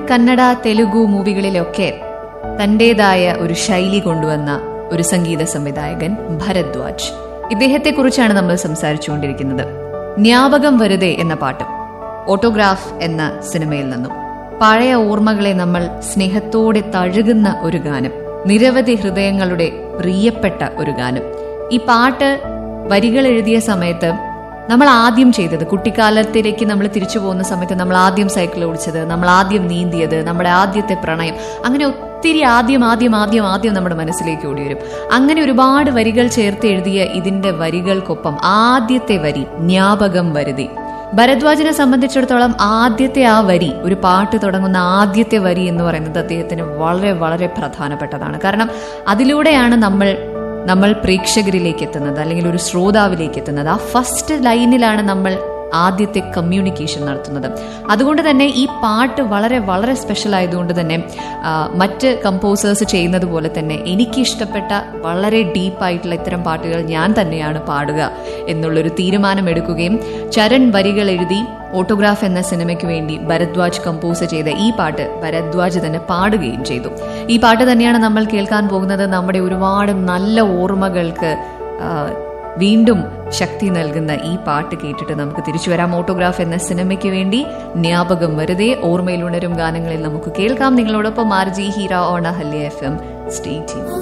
കന്നഡ തെലുഗു മൂവികളിലൊക്കെ തന്റേതായ ഒരു ശൈലി കൊണ്ടുവന്ന ഒരു സംഗീത സംവിധായകൻ ഭരദ്വാജ് ഇദ്ദേഹത്തെക്കുറിച്ചാണ് നമ്മൾ സംസാരിച്ചുകൊണ്ടിരിക്കുന്നത് ജ്ഞാപകം വരുതേ എന്ന പാട്ടും ഓട്ടോഗ്രാഫ് എന്ന സിനിമയിൽ നിന്നും പഴയ ഓർമ്മകളെ നമ്മൾ സ്നേഹത്തോടെ തഴുകുന്ന ഒരു ഗാനം നിരവധി ഹൃദയങ്ങളുടെ പ്രിയപ്പെട്ട ഒരു ഗാനം ഈ പാട്ട് വരികൾ എഴുതിയ സമയത്ത് നമ്മൾ ആദ്യം ചെയ്തത് കുട്ടിക്കാലത്തിലേക്ക് നമ്മൾ തിരിച്ചു പോകുന്ന സമയത്ത് നമ്മൾ ആദ്യം സൈക്കിൾ ഓടിച്ചത് നമ്മൾ ആദ്യം നീന്തിയത് നമ്മുടെ ആദ്യത്തെ പ്രണയം അങ്ങനെ ഒത്തിരി ആദ്യം ആദ്യം ആദ്യം ആദ്യം നമ്മുടെ മനസ്സിലേക്ക് ഓടി വരും അങ്ങനെ ഒരുപാട് വരികൾ ചേർത്ത് എഴുതിയ ഇതിന്റെ വരികൾക്കൊപ്പം ആദ്യത്തെ വരി ജ്ഞാപകം വരുതി ഭരദ്വാജിനെ സംബന്ധിച്ചിടത്തോളം ആദ്യത്തെ ആ വരി ഒരു പാട്ട് തുടങ്ങുന്ന ആദ്യത്തെ വരി എന്ന് പറയുന്നത് അദ്ദേഹത്തിന് വളരെ വളരെ പ്രധാനപ്പെട്ടതാണ് കാരണം അതിലൂടെയാണ് നമ്മൾ നമ്മൾ പ്രേക്ഷകരിലേക്ക് എത്തുന്നത് അല്ലെങ്കിൽ ഒരു ശ്രോതാവിലേക്ക് എത്തുന്നത് ആ ഫസ്റ്റ് ലൈനിലാണ് നമ്മൾ ആദ്യത്തെ കമ്മ്യൂണിക്കേഷൻ നടത്തുന്നത് അതുകൊണ്ട് തന്നെ ഈ പാട്ട് വളരെ വളരെ സ്പെഷ്യൽ ആയതുകൊണ്ട് തന്നെ ആ, മറ്റ് കമ്പോസേഴ്സ് ചെയ്യുന്നത് പോലെ തന്നെ എനിക്ക് ഇഷ്ടപ്പെട്ട വളരെ ഡീപ്പായിട്ടുള്ള ഇത്തരം പാട്ടുകൾ ഞാൻ തന്നെയാണ് പാടുക എന്നുള്ളൊരു തീരുമാനം എടുക്കുകയും ചരൺ വരികൾ എഴുതി ഓട്ടോഗ്രാഫ് എന്ന സിനിമയ്ക്ക് വേണ്ടി ഭരദ്വാജ് കമ്പോസ് ചെയ്ത ഈ പാട്ട് ഭരദ്വാജ് തന്നെ പാടുകയും ചെയ്തു ഈ പാട്ട് തന്നെയാണ് നമ്മൾ കേൾക്കാൻ പോകുന്നത് നമ്മുടെ ഒരുപാട് നല്ല ഓർമ്മകൾക്ക് ആ, വീണ്ടും ശക്തി നൽകുന്ന ഈ പാട്ട് കേട്ടിട്ട് നമുക്ക് തിരിച്ചു വരാം ഓട്ടോഗ്രാഫ് എന്ന സിനിമയ്ക്ക് വേണ്ടി ജ്ഞാപകം വെറുതെ ഓർമ്മയിൽ ഉണരും ഗാനങ്ങളിൽ നമുക്ക് കേൾക്കാം നിങ്ങളോടൊപ്പം ആർ ജി ഹീറ ഓണ ഹല്യ എഫ് എം സ്റ്റേ